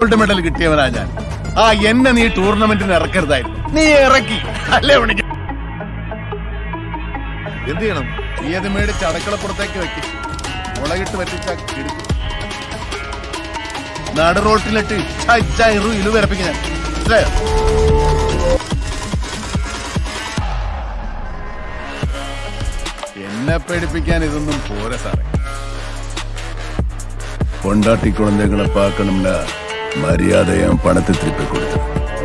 Gold medal കിട്ടിയവനാ ഞാൻ ആ എന്നെ നീ ടൂർണമെന്റിന് ഇറക്കരുതായിരുന്നു നീ ഇറക്കി അല്ലേ ഉണിക്ക് എന്ത് ചെയ്യണം നീ അത് മേടിച്ച് അടക്കളപ്പുറത്തേക്ക് വെക്ക് മുളകിട്ട് പറ്റിച്ച കിടക്കും നട റോട്ടിലിട്ട് ഇച്ഛ ഇച്ഛ ഇറു ഇലു വരപ്പിക്കും ഞാൻ മനസ്സിലായോ എന്നെ പേടിപ്പിക്കാൻ ഇതൊന്നും പോരാ സാറേ பொண்டாட்டி குழந்தைகளை பார்க்கணும்னா மரியாதையா பணத்தை திருப்பி கொடுத்து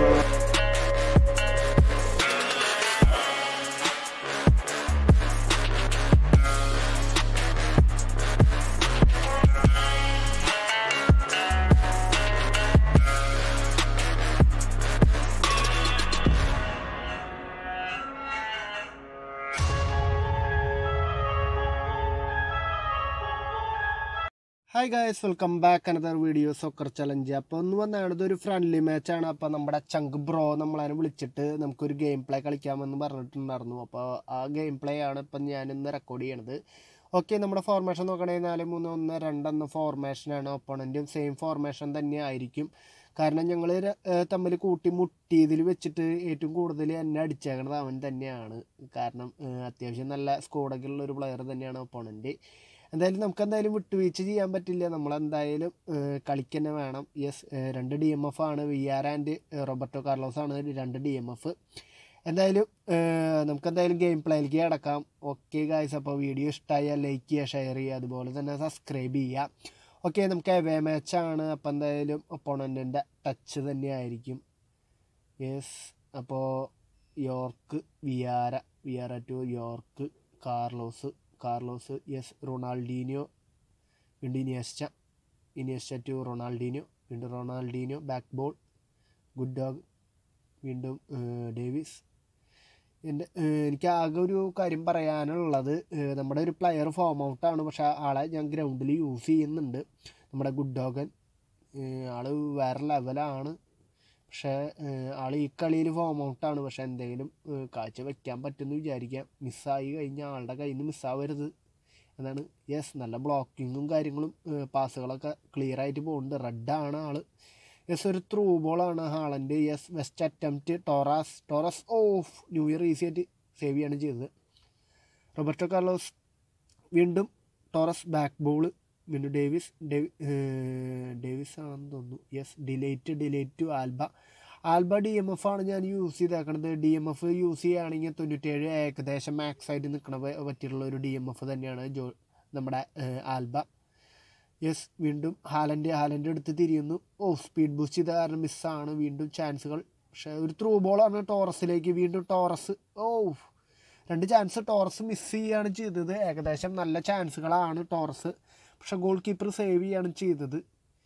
hi guys welcome back another video soccer challenge അപ്പോൾ ഒന്ന് വന്നാണ് ഇതൊരു ഫ്രണ്ട്ലി മാച്ചാണ് അപ്പോൾ നമ്മുടെ ചങ്ക് ബ്രോ നമ്മളതിനെ വിളിച്ചിട്ട് നമുക്കൊരു ഗെയിം പ്ലേ കളിക്കാമെന്ന് പറഞ്ഞിട്ടുണ്ടായിരുന്നു അപ്പോൾ ആ ഗെയിം പ്ലേ ആണ് ഇപ്പം ഞാനിന്ന് റെക്കോർഡ് ചെയ്യണത് ഓക്കെ നമ്മുടെ ഫോർമേഷൻ നോക്കണമെങ്കിൽ നാല് മൂന്ന് ഒന്ന് രണ്ടെന്ന ഫോർമേഷനാണ് ഒപ്പോണൻറ്റും സെയിം ഫോർമേഷൻ തന്നെ ആയിരിക്കും കാരണം ഞങ്ങൾ തമ്മിൽ കൂട്ടി മുട്ടിയതിൽ വെച്ചിട്ട് ഏറ്റവും കൂടുതൽ എന്നെ അടിച്ചേക്കണത് അവൻ തന്നെയാണ് കാരണം ഏഹ്, അത്യാവശ്യം നല്ല സ്കോഡൊക്കെ ഉള്ള ഒരു പ്ലെയർ തന്നെയാണ് ഒപ്പോണൻറ്റ് എന്തായാലും നമുക്ക് എന്തായാലും വിട്ടുവീഴ്ച ചെയ്യാൻ പറ്റില്ല നമ്മളെന്തായാലും കളിക്ക് തന്നെ വേണം യെസ് രണ്ട് ഡി എം എഫ് ആണ് V R and Roberto Carlos ആണ് രണ്ട് ഡി എം എഫ് എന്തായാലും ഏഹ്, നമുക്ക് എന്തായാലും ഗെയിം പ്ലേയിലേക്ക് കിടക്കാം ഓക്കെ ഗായ്സ് അപ്പോൾ വീഡിയോ ഇഷ്ടമായാൽ ലൈക്ക് ചെയ്യുക ഷെയർ ചെയ്യുക അതുപോലെ തന്നെ സബ്സ്ക്രൈബ് ചെയ്യുക ഓക്കെ നമുക്ക് എവേ മാച്ചാണ് അപ്പോൾ എന്തായാലും ഒപ്പോണൻറ്റിൻ്റെ ടച്ച് തന്നെയായിരിക്കും യെസ് അപ്പോൾ Yorke Vieira Vieira to Yorke Carlos Carlos yes Ronaldinho വീണ്ടും ഇനിയസ്റ്റ ഇനിയസ്റ്റ ടു റൊണാൾഡീനിയോ വീണ്ടും Ronaldinho back ball Gundogan വീണ്ടും ഏഹ്, ഡേവിസ് എൻ്റെ ഏഹ്, എനിക്ക് ആകെ ഒരു കാര്യം പറയാനുള്ളത് ഏഹ്, നമ്മുടെ ഒരു പ്ലെയർ ഫോം ഔട്ടാണ് പക്ഷെ ആളെ ഞാൻ ഗ്രൗണ്ടിൽ യൂസ് ചെയ്യുന്നുണ്ട് നമ്മുടെ ഗുഡ് ഡോഗൻ ഏഹ്, ആള് വേറെ ലെവലാണ് പക്ഷേ ഏഹ്, ആൾ ഈ കളിയിൽ ഫോം ഔട്ടാണ് പക്ഷെ എന്തെങ്കിലും ഏഹ്, കാഴ്ച വെക്കാൻ പറ്റുമെന്ന് വിചാരിക്കാം മിസ്സായി കഴിഞ്ഞാൽ ആളുടെ കയ്യിൽ നിന്ന് മിസ്സാവരുത് എന്നാണ് യെസ് നല്ല ബ്ലോക്കിങ്ങും കാര്യങ്ങളും ഏഹ്, പാസുകളൊക്കെ ക്ലിയർ ആയിട്ട് പോകുന്നുണ്ട് റെഡാണ് ആള് യെസ് ഒരു ത്രൂ ബോളാണ് Haaland yes first attempt Torres Torres off Neuer easy ആയിട്ട് സേവ് ചെയ്യാണ് ചെയ്തത് റോബർട്ടോ കാർലോസ് വീണ്ടും ടോറസ് ബാക്ക് ബോള് വീണ്ടും ഡേവിസ് ഡേവി ഏഹ് ഡേവിസ് ആണെന്ന് തോന്നുന്നു yes de Ligt delete to Alba Alba D M F ആണ് ഞാൻ യൂസ് ചെയ്തേക്കണത് ഡി എം എഫ് യൂസ് ചെയ്യുകയാണെങ്കിൽ തൊണ്ണൂറ്റേഴ് ഏകദേശം മാക്സ് ആയിട്ട് നിൽക്കണ പ- പറ്റിയിട്ടുള്ള ഒരു ഡി എം എഫ് തന്നെയാണ് ജോ നമ്മുടെ ഏഹ്, ആൽബ യെസ് വീണ്ടും ഹാലൻഡ് ഹാലൻഡ് എടുത്ത് തിരിയുന്നു ഓ സ്പീഡ് ബൂസ്റ്റ് ചെയ്ത കാരണം മിസ്സാണ് വീണ്ടും ചാൻസുകൾ പക്ഷേ ഒരു ത്രൂ ബോളാണ് ടോറസിലേക്ക് വീണ്ടും ടോറസ് ഓ രണ്ട് ചാൻസ് ടോറസ് മിസ് ചെയ്യുകയാണ് ചെയ്തത് ഏകദേശം നല്ല ചാൻസുകളാണ് ടോറസ് പക്ഷെ ഗോൾ കീപ്പർ സേവ് ചെയ്യാണ് ചെയ്തത്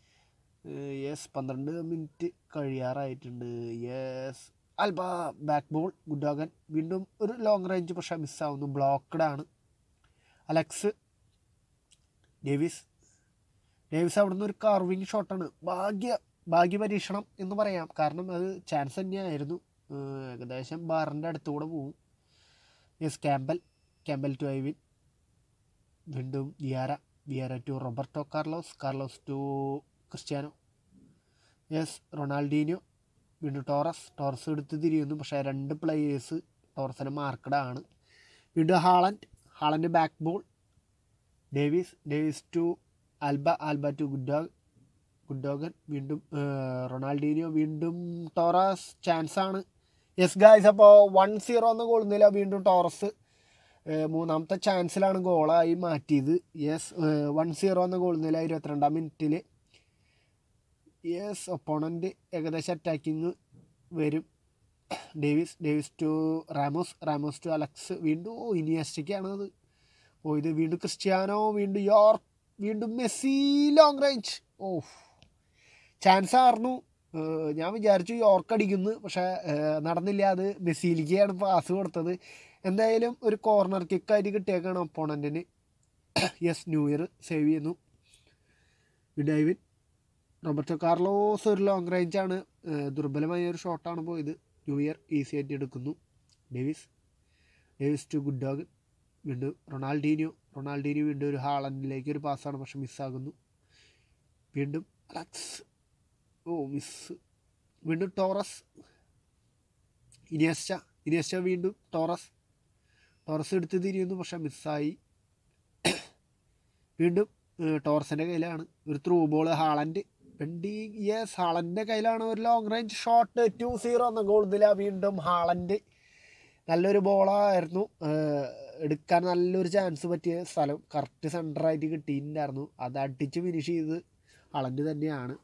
യെസ് പന്ത്രണ്ട് മിനിറ്റ് കഴിയാറായിട്ടുണ്ട് yes Alba back ball Gundogan വീണ്ടും ഒരു ലോങ് റേഞ്ച് പക്ഷേ മിസ്സാവുന്നു ബ്ലോക്ക്ഡ് ആണ് അലക്സ് ഡേവിസ് ഡേവിസ് അവിടുന്ന് ഒരു കാർവിങ് ഷോട്ടാണ് ഭാഗ്യ ഭാഗ്യ പരീക്ഷണം എന്ന് പറയാം കാരണം അത് ചാൻസ് തന്നെയായിരുന്നു ഏഹ് ഏകദേശം ബാറിൻ്റെ അടുത്തുകൂടെ പോവും യെസ് ക്യാമ്പൽ ക്യാമ്പൽ ടു ഐവിൻ വീണ്ടും Vieira Vieira to Roberto Carlos Carlos to Cristiano yes Ronaldinho വീണ്ടും ടോറസ് ടോറസ് എടുത്ത് തിരിയുന്നു പക്ഷേ രണ്ട് പ്ലേയേഴ്സ് ടോറസിന് മാർക്കഡ് ആണ് വീണ്ടും ഹാളൻഡ് ഹാളൻ്റെ back ball Davies Davies to Alba Alba to Gundogan Gundogan വീണ്ടും ഏഹ്, റൊണാൾഡീനിയോ വീണ്ടും ടോറസ് ചാൻസ് ആണ് യെസ് ഗായ്സ് അപ്പോൾ വൺ സീറോ എന്ന ഗോൾ നില വീണ്ടും ടോറസ് ഏഹ്, മൂന്നാമത്തെ ചാൻസിലാണ് ഗോളായി മാറ്റിയത് യെസ് വൺ സീറോ എന്ന ഗോൾ നില ഇരുപത്തിരണ്ടാം മിനിറ്റിൽ യെസ് ഒപ്പോണൻ്റ് ഏകദേശം അറ്റാക്കിങ് വരും Davies Davies to Ramos Ramos to Alex വീണ്ടും ഓ ഇനിയസ്റ്റയ്ക്കാണ് അത് ഓ ഇത് വീണ്ടും ക്രിസ്ത്യാനോ വീണ്ടും യോർക്ക് വീണ്ടും മെസ്സി ലോങ് റേഞ്ച് ഓ ചാൻസ് ആയിരുന്നു ഏഹ് ഞാൻ വിചാരിച്ചു യോർക്ക് അടിക്കുന്നു പക്ഷേ ഏഹ് നടന്നില്ല അത് മെസ്സിയിലേക്കാണ് പാസ് കൊടുത്തത് എന്തായാലും ഒരു കോർണർ കിക്കായിട്ട് കിട്ടിയേക്കാണ് ഒപ്പോണൻറ്റിന് യെസ് ന്യൂ ഇയർ സേവ് ചെയ്യുന്നു ഡൈവിൻ റോബർട്ടോ കാർലോസ് ഒരു ലോങ് റേഞ്ചാണ് ദുർബലമായ ഒരു ഷോട്ടാണ് പോയത് ന്യൂ ഇയർ ഈസി ആയിട്ട് എടുക്കുന്നു Davies Davies to Gundogan വീണ്ടും റൊണാൾഡീനിയോ റൊണാൾഡീനിയോ വീണ്ടും ഒരു ഹാളൻഡിലേക്ക് ഒരു പാസ്സാണ് പക്ഷെ മിസ്സാകുന്നു വീണ്ടും അലക്സ് ഓ മിസ് വീണ്ടും ടോറസ് ഇനിയസ്റ്റ ഇനിയസ്റ്റ വീണ്ടും ടോറസ് ടോറസ് എടുത്ത് തിരിയുന്നു പക്ഷെ മിസ്സായി വീണ്ടും ടോറസിൻ്റെ കയ്യിലാണ് ഒരു ത്രൂ ബോൾ ഹാളൻഡ് വെണ്ടി യെസ് ഹാളൻ്റെ കയ്യിലാണ് ഒരു long range shot two zero എന്ന ഗോൾ ഇതില വീണ്ടും ഹാളൻഡ് നല്ലൊരു ബോളായിരുന്നു എടുക്കാൻ നല്ലൊരു ചാൻസ് പറ്റിയ സ്ഥലം കറക്റ്റ് സെൻറ്ററായിട്ട് കിട്ടിയിട്ടുണ്ടായിരുന്നു അത് അടിച്ച് ഫിനിഷ് ചെയ്ത് ഹാളൻഡ് തന്നെയാണ്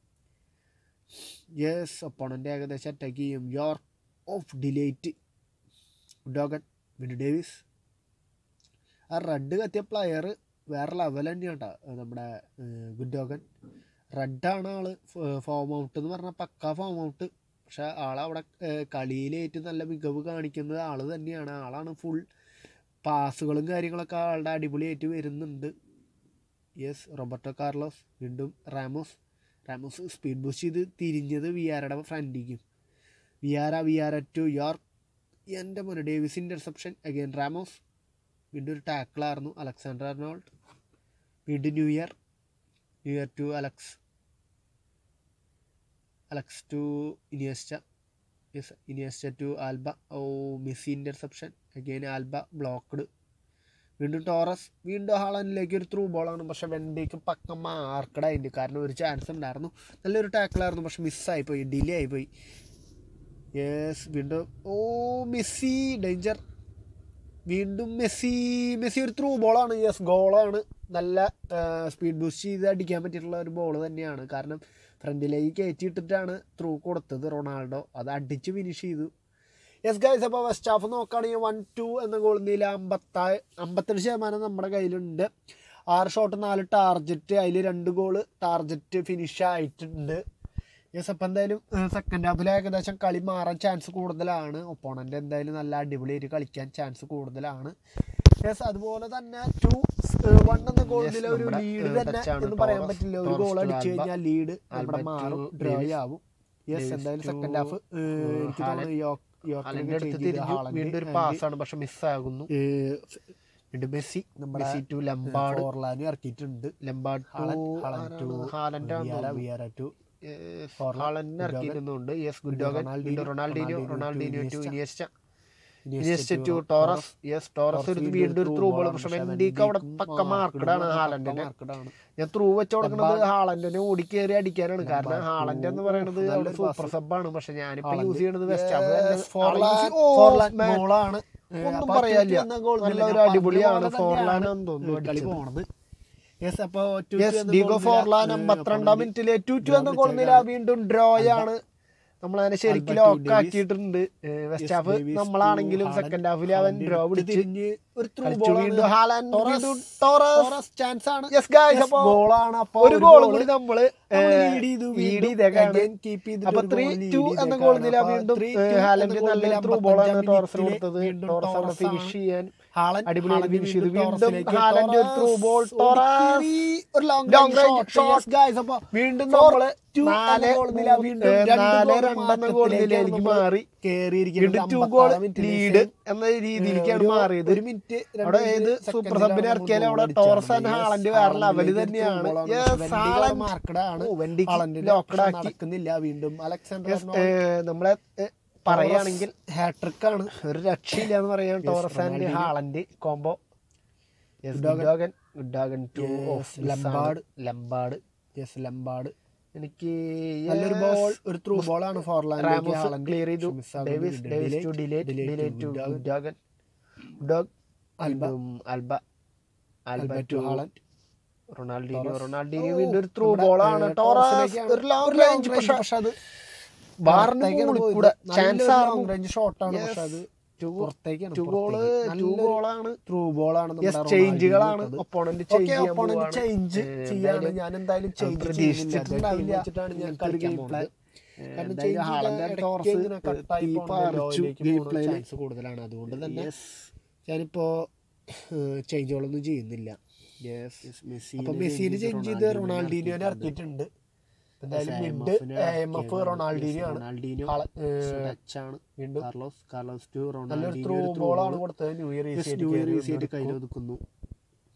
യെസ് ഒപ്പോണൻ്റ് ഏകദേശം അറ്റാക്ക് ചെയ്യും യോർക്ക് ഓഫ് ഡിലേറ്റ് ഡോഗൻ വിൻഡ് ഡേവിസ് ആ റെഡ് കത്തിയ പ്ലെയർ വേറെ ലെവൽ തന്നെയാണ് കേട്ടോ നമ്മുടെ ഗുഡോഗൻ റെഡാണ് ആള് ഫോം ഔട്ട് എന്ന് പറഞ്ഞാൽ പക്ക ഫോം ഔട്ട് പക്ഷെ ആളവിടെ കളിയിൽ ഏറ്റവും നല്ല മികവ് കാണിക്കുന്നത് ആള് തന്നെയാണ് ആളാണ് ഫുൾ പാസുകളും കാര്യങ്ങളൊക്കെ ആളുടെ അടിപൊളിയായിട്ട് വരുന്നുണ്ട് യെസ് റോബർട്ടോ കാർലോസ് വീണ്ടും റാമോസ് റാമോസ് സ്പീഡ് ബൂസ്റ്റ് ചെയ്ത് തിരിഞ്ഞത് വിയാരയുടെ ഫ്രണ്ടിക്കും വിയാര വിയാര ടു യോർക്ക് എൻ്റെ മോനെ ഡേവിസ് ഇൻ്റർസെപ്ഷൻ അഗെയിൻ റാമോസ് വീണ്ടും ഒരു ടാക്കിളായിരുന്നു അലക്സാണ്ടർ അർണോൾഡ് വീണ്ടും Neuer Neuer to Alex Alex to Iniesta yes Iniesta to Alba ഓ Messi interception again Alba blocked വീണ്ടും ടോറസ് വീണ്ടും ഹാളനിലേക്ക് ഒരു ത്രൂ ബോളാണ് പക്ഷെ വെണ്ടിക്ക് പക്ക മാർക്കഡ് ആയിട്ട് കാരണം ഒരു ചാൻസ് ഉണ്ടായിരുന്നു നല്ലൊരു ടാക്കിളായിരുന്നു പക്ഷെ മിസ്സായിപ്പോയി ഡിലേ ആയിപ്പോയി യെസ് വീണ്ടും ഓ മെസ്സി ഡേഞ്ചർ വീണ്ടും മെസ്സി മെസ്സി ഒരു ത്രൂ ബോളാണ് യെസ് ഗോളാണ് നല്ല സ്പീഡ് ബൂസ്റ്റ് ചെയ്ത് അടിക്കാൻ പറ്റിയിട്ടുള്ള ഒരു ബോൾ തന്നെയാണ് കാരണം ഫ്രണ്ടിലേക്ക് കയറ്റിയിട്ടിട്ടാണ് ത്രൂ കൊടുത്തത് റൊണാൾഡോ അത് അടിച്ച് ഫിനിഷ് ചെയ്തു യെസ് ഗൈസ് അപ്പോൾ വെസ്റ്റ് ഹാഫ് നോക്കുകയാണെങ്കിൽ വൺ ടു എന്ന ഗോൾ നില അമ്പത്താ അമ്പത്തെട്ട് ശതമാനം നമ്മുടെ കയ്യിലുണ്ട് ആറ് ഷോട്ട് നാല് ടാർജറ്റ് അതിൽ രണ്ട് ഗോള് ടാർജറ്റ് ഫിനിഷ് ആയിട്ടുണ്ട് യെസ് അപ്പം എന്തായാലും സെക്കൻഡ് ഹാഫിൽ ഏകദേശം കളി മാറാൻ ചാൻസ് കൂടുതലാണ് ഒപ്പോണൻ്റ് എന്തായാലും നല്ല അടിപൊളിയായിട്ട് കളിക്കാൻ ചാൻസ് കൂടുതലാണ് യെസ് അതുപോലെ തന്നെ ടു വൺ എന്ന ഗോളിൽ ഒരു നമ്മുടെ, ലീഡ് ഏഹ്, തന്നെ touch ആണ് എന്ന് പറയാൻ ടോറസ്. പറ്റില്ല ഒരു ടോറസ് ഗോൾ to അടിച്ചു ആൽബ. കഴിഞ്ഞാൽ ലീഡ് നമ്മുടെ ആൽബ മാറും to ഡ്രൈ ഡേവിസ്. ആവും യെസ് ഡേവിസ് എന്തായാലും to, സെക്കൻഡ് ഹാഫ് എനിക്ക് ഹാലൻഡ്. തോന്നുന്നു യോർക്ക് ഹാലൻഡ് എടുത്ത് യോർക്ക് തിരിഞ്ഞു വീണ്ടും ഒരു പാസ്സാണ് പക്ഷെ മിസ്സാകുന്നു വീണ്ടും മെസ്സി മെസ്സി ടു ലംബാർഡ് ഫോർലാനും ഇറക്കിയിട്ടുണ്ട് ലംബാർഡ് ഹാലൻഡ് ടു ഹാലൻഡ് ഇറക്കിയിരുന്നുണ്ട് യെസ് ഗുഡോഗൻ വീണ്ടും Ronaldinho Ronaldinho to Iniesta Iniesta to Torres yes Torres ഒരു വീണ്ടും ഒരു ത്രൂ ബോൾ പക്ഷെ വെൻഡിക്ക് അവിടെ പക്ക മാർക്കഡാണ് ഹാലൻഡിന് ഞാൻ ത്രൂ വെച്ച് കൊടുക്കുന്നത് ഹാളൻഡിനെ ഓടിക്കേറി അടിക്കാനാണ് കാരണം ഹാളൻഡ് എന്ന് പറയുന്നത് അവിടെ സൂപ്പർ സബാണ് പക്ഷെ ഞാനിപ്പോ യൂസ് ചെയ്യണത് വെസ്റ്റ് മോളാണ് ഒന്നും പറയാനില്ല നല്ല ഒരു അടിപൊളിയാണ് ഫോർലാൻ എന്ന് തോന്നുന്നു കളി അടിച്ചത്. പോണത് യെസ് അപ്പൊ യെസ് ഡീഗോ ഫോർലാൻ അമ്പത്തിരണ്ടാം മിനിറ്റില് ടു ടു എന്ന ഗോൾ നില വീണ്ടും ഡ്രോ ആണ് നമ്മളതിനെ ശരിക്കും ആൽബർട്ടോ ലോക്ക് ആക്കിയിട്ടുണ്ട് വെസ്റ്റ് ഹാഫ് ഡേവിസ് നമ്മളാണെങ്കിലും ടു സെക്കൻഡ് ഹാഫിൽ അവൻ ഡ്രോ പിടിച്ച് തിരിഞ്ഞ് ഒരു ത്രൂ കളിച്ചു. ബോൾ വീണ്ടും ഹാലാൻഡ് ടോറസ്. വീണ്ടും ടോറസ് ചാൻസ് ആണ് യെസ് ഗായ്സ് അപ്പൊ ഗോളാണ് അപ്പൊ ഒരു ഗോൾ കൂടി നമ്മള് ലീഡ് ചെയ്തു ലീഡ് ചെയ്തേക്കാണ് അപ്പൊ ത്രീ ടു എന്ന ഗോൾ നില വീണ്ടും ഹാലൻഡ് നല്ല ത്രൂ ബോളാണ് ടോറസിന് കൊടുത്തത് ടോറസ് അവിടെ ഫിനിഷ് ചെയ്യാൻ അടിപൊളിയായി finish ചെയ്തു. വീണ്ടും ഹാലൻഡ് ഒരു through ball. ടോറസ് ഒരു long Long range shot. Guys അപ്പൊ വീണ്ടും Four നമ്മള് two നാല് എന്ന goal നില വീണ്ടും ഏ, രണ്ട് നാല് goal രണ്ടെന്ന ഗോൾ നിലയിലേക്ക് നമ്മള് മാറി കേറിയിരിക്കുന്നത് വീണ്ടും ടു ഗോൾ ലീഡ് എന്ന രീതിയിലേക്കാണ് മാറിയത് ഒരു മിനിറ്റ് അവിടെ ഏത് സൂപ്പർ സബിനെ ഇറക്കിയാലും അവിടെ ടോറസ് ആൻഡ് ഹാളൻഡ് വേറെ ലെവല് തന്നെയാണ് Yes, ഹാളൻഡ് മാർക്കഡാണ് ഓ, വെൻഡിക്ക് ലോക്കഡാക്കി നടക്കുന്നില്ല വീണ്ടും അലക്സാണ്ടർ Yes, ഏ, നമ്മളെ ഏ, പറയുകയാണെങ്കിൽ ഹാട്രിക് ആണ് ഒരു രക്ഷയില്ല എന്ന് പറയാം Torres and Ronaldinho. Haaland combo Gundogan. Gundogan Gundogan to Yes, Lampard. Lampard yes Lampard എനിക്ക് നല്ലൊരു yes, ബോൾ ഒരു ത്രൂ ബോൾ ആണ് ഫോർലാൻഡ് റാമോസ് ക്ലിയർ ചെയ്തു Davies Davies to De Ligt delete to Gundogan Gundogan Alba. വീണ്ടും Alba Alba Alba to to Haaland Ronaldinho Torres. Ronaldinho ഓ, വീണ്ടും ഒരു through നമ്മുടെ, ബോൾ ആണ് ഏ, ടോറസ് ടോറസിലേക്കാണ്. ഒരു ലോങ് ഒരു റേഞ്ച് long range, പക്ഷെ പക്ഷെ അത് ബാറിന് പുറത്തേക്കാണ് മുകളിൽ പോയത്. കൂടെ നല്ലൊരു ചാൻസ് long ആയിരുന്നു range shot ആണ് Yes. പക്ഷെ അത് ടു പുറത്തേക്കാണ് ടു ഗോള് ടു ഗോളാണ് ത്രൂ ബോൾ ആണ് യെസ് ചേഞ്ചുകളാണ് ഒപ്പോണന്റ് ചേഞ്ച് ചെയ്യാൻ ഒപ്പോണന്റ് പോവാണ്. ചേഞ്ച് ഏ, ചെയ്യാണ് എന്തായാലും ഞാൻ എന്തായാലും ചേഞ്ച് പ്രതീക്ഷിച്ചിട്ടുണ്ടാവില്ല. വെച്ചിട്ടാണ് ഞാൻ എനിക്കൊരു കളിക്കാൻ game പോകുന്നത് ഏ, കാരണം എന്തായാലും change ഹാളൻഡ് ചെയ്ത ആൻഡ് ഇടയ്ക്ക് ടോറസ് ഇങ്ങനെ cut ആയി തീ പോകുന്ന പാറിച്ചു ലോയിലേക്ക് game പോകുന്ന playല്. chance കൂടുതലാണ് അതുകൊണ്ട് തന്നെ Yes. ഞാനിപ്പോ ചേഞ്ചുകളൊന്നും ചെയ്യുന്നില്ല Yes. അപ്പൊ മെസ്സിന് ചേഞ്ച് ചെയ്ത് റൊണാൾഡീനിയോനെ ഇറക്കിയിട്ടുണ്ട് എന്തായാലും മിഡ് എം എഫ് റൊണാൾഡീനിയോ ആണ് റൊണാൾഡീനിയോ ആള്, ഏ, ടച്ചാണ് വീണ്ടും കാർലോസ് കാർലോസ് ടു നല്ലൊരു ത്രൂ ബോൾ ആണ് കൊടുത്തത് ന്യൂ ഇയർ ഈസി ആയിട്ട് കയ്യിൽ ഒതുക്കുന്നു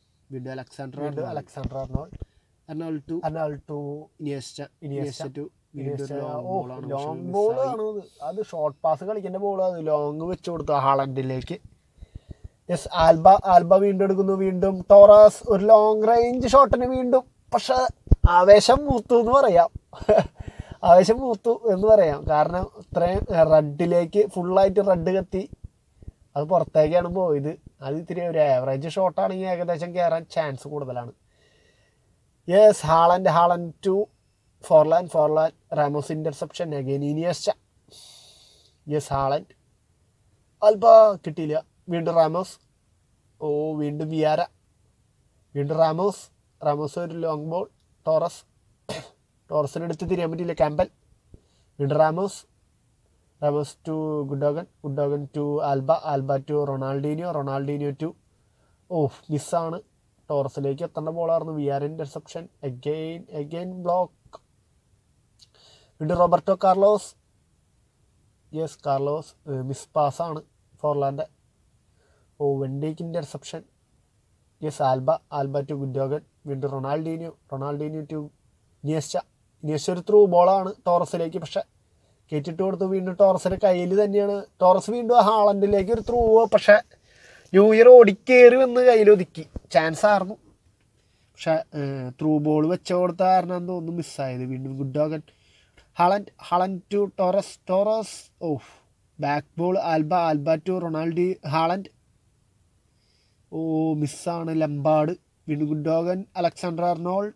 വീണ്ടും അലക്സാണ്ടർ വീണ്ടും Alexander Arnold Arnold to Arnold to Iniesta Iniesta to long ball ആണ് അത്. അത് ഷോർട്ട് പാസ് കളിക്കേണ്ട ബോൾ അത് ലോങ് വെച്ച് കൊടുത്തു ഹാളൻഡിലേക്ക് യെസ് ആൽബ ആൽബ വീണ്ടും എടുക്കുന്നു വീണ്ടും ടോറസ് ഒരു ലോങ് റേഞ്ച് ഷോട്ടിന് വീണ്ടും പക്ഷെ ആവേശം മൂത്തു എന്ന് പറയാം ആവേശം മൂത്തു എന്ന് പറയാം കാരണം ഇത്രയും റെഡിലേക്ക് ഫുള്ളായിട്ട് റെഡ് കത്തി അത് പുറത്തേക്കാണ് പോയത് അത് ഇത്തിരി ഒരു ആവറേജ് ഷോട്ടാണെങ്കിൽ ഏകദേശം കയറാൻ ചാൻസ് കൂടുതലാണ് yes Haaland Haaland to Forlan Forlan Ramos interception again Iniesta yes Haaland Alba കിട്ടിയില്ല വീണ്ടും റാമോസ് ഓ വീണ്ടും വിയാര വീണ്ടും റാമോസ് റാമോസ് ഒരു ലോങ് ബോൾ ടോറസ് ടോറസിനടുത്ത് തിരിയാൻ പറ്റിയില്ല ക്യാമ്പൽ വീണ്ടും Ramos Ramos to Gundogan Gundogan to Alba Alba to Ronaldinho Ronaldinho to ഓ മിസ്സാണ് ടോറസിലേക്ക് എത്തേണ്ട ബോളായിരുന്നു Vieira interception again again block വീണ്ടും Roberto Carlos yes Carlos miss പാസ്സാണ് ഫോർലാൻഡ് ഓ Van Dijk interception yes Alba Alba to Gundogan വീണ്ടും Ronaldinho Ronaldinho to Iniesta Iniesta ഒരു ത്രൂ ബോളാണ് ടോറസിലേക്ക് പക്ഷെ കയറ്റിട്ട് കൊടുത്തു വീണ്ടും ടോറസിന്റെ കയ്യിൽ തന്നെയാണ് ടോറസ് വീണ്ടും ഹാളൻഡിലേക്ക് ഒരു ത്രൂ പക്ഷെ ന്യൂ ഇയർ ഓടിക്കേറി വന്ന് കയ്യിൽ ഒതുക്കി ചാൻസ് ആയിരുന്നു പക്ഷെ ത്രൂ ബോൾ വെച്ച കൊടുത്ത കാരണം എന്തോ ഒന്നും മിസ്സായത് വീണ്ടും Gundogan Haaland Haaland to Torres Torres ഓ back ball Alba Alba to Ronaldinho Haaland ഓ മിസ്സാണ് ലംബാഡ് വീണ്ടും Gundogan Alexander Arnold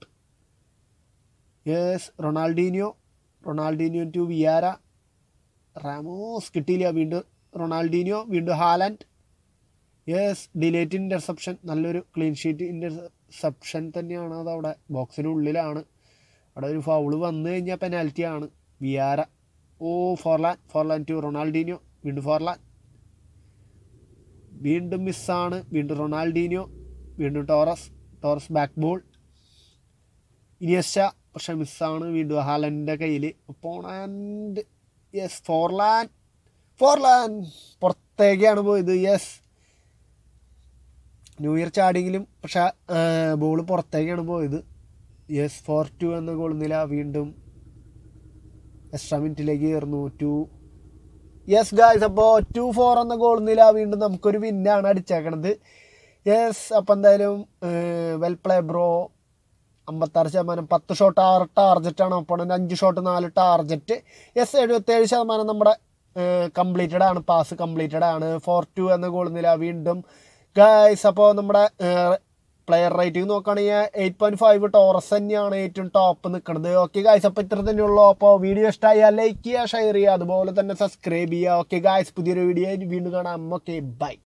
yes Ronaldinho Ronaldinho to Vieira Ramos കിട്ടിയില്ല വീണ്ടും റൊണാൾഡീനിയോ വീണ്ടും ഹാലൻഡ് യെസ് ഡിലേറ്റ് ഇൻ്റർസെപ്ഷൻ നല്ലൊരു ക്ലീൻ ഷീറ്റ് ഇൻ്റർസെപ്ഷൻ തന്നെയാണ് അത് അവിടെ ബോക്സിനുള്ളിലാണ് അവിടെ ഒരു ഫൗള് വന്നു കഴിഞ്ഞാൽ പെനാൽറ്റി ആണ് വിയാര ഓ ഫോർലാൻ ഫോർലാൻ ടു റൊണാൾഡീനിയോ വീണ്ടും ഫോർലാൻ വീണ്ടും മിസ്സാണ് വീണ്ടും റൊണാൾഡീനിയോ വീണ്ടും Torres Torres back ball Iniesta പക്ഷെ മിസ്സാണ് വീണ്ടും ഹാലൻഡിൻ്റെ കയ്യിൽ ഒപ്പോണൻറ്റ് യെസ് ഫോർലാൻ ഫോർലാൻ പുറത്തേക്കാണ് പോയത് യെസ് ന്യൂ ഇയർ ചാടിയെങ്കിലും പക്ഷെ ബോൾ പുറത്തേക്കാണ് പോയത് യെസ് ഫോർ ടു എന്ന ഗോൾ നില വീണ്ടും എക്സ്ട്രാ മിനിറ്റിലേക്ക് കയറുന്നു ടു യെസ് ഗായ്സ് അപ്പോൾ ടു ഫോർ എന്ന ഗോൾ നില വീണ്ടും നമുക്കൊരു വിന്നാണ് അടിച്ചേക്കണത് യെസ് അപ്പം എന്തായാലും വെൽ പ്ലേ ബ്രോ അമ്പത്താറ് ശതമാനം പത്ത് ഷോട്ട് ആറ് ടാർജറ്റാണ് ഒപ്പണൻ്റ് അഞ്ച് ഷോട്ട് നാല് ടാർജറ്റ് യെസ് എഴുപത്തേഴ് ശതമാനം നമ്മുടെ കംപ്ലീറ്റഡ് ആണ് പാസ് കംപ്ലീറ്റഡ് ആണ് ഫോർ ടു എന്ന ഗോൾ നില വീണ്ടും ഗായ്സ് അപ്പോൾ നമ്മുടെ പ്ലെയർ റേറ്റിംഗ് നോക്കുകയാണെങ്കിൽ എയ്റ്റ് പോയിന്റ് ഫൈവ് ടോറസ് തന്നെയാണ് ഏറ്റവും ടോപ്പ് നിൽക്കുന്നത് ഓക്കെ ഗായ്സ് അപ്പോൾ ഇത്ര തന്നെയുള്ളൂ അപ്പോൾ വീഡിയോ ഇഷ്ടമായാൽ ലൈക്ക് ചെയ്യുക ഷെയർ ചെയ്യുക അതുപോലെ തന്നെ സബ്സ്ക്രൈബ് ചെയ്യുക ഓക്കെ ഗായ്സ് പുതിയൊരു വീഡിയോ വീണ്ടും കാണാം ഓക്കെ ബൈ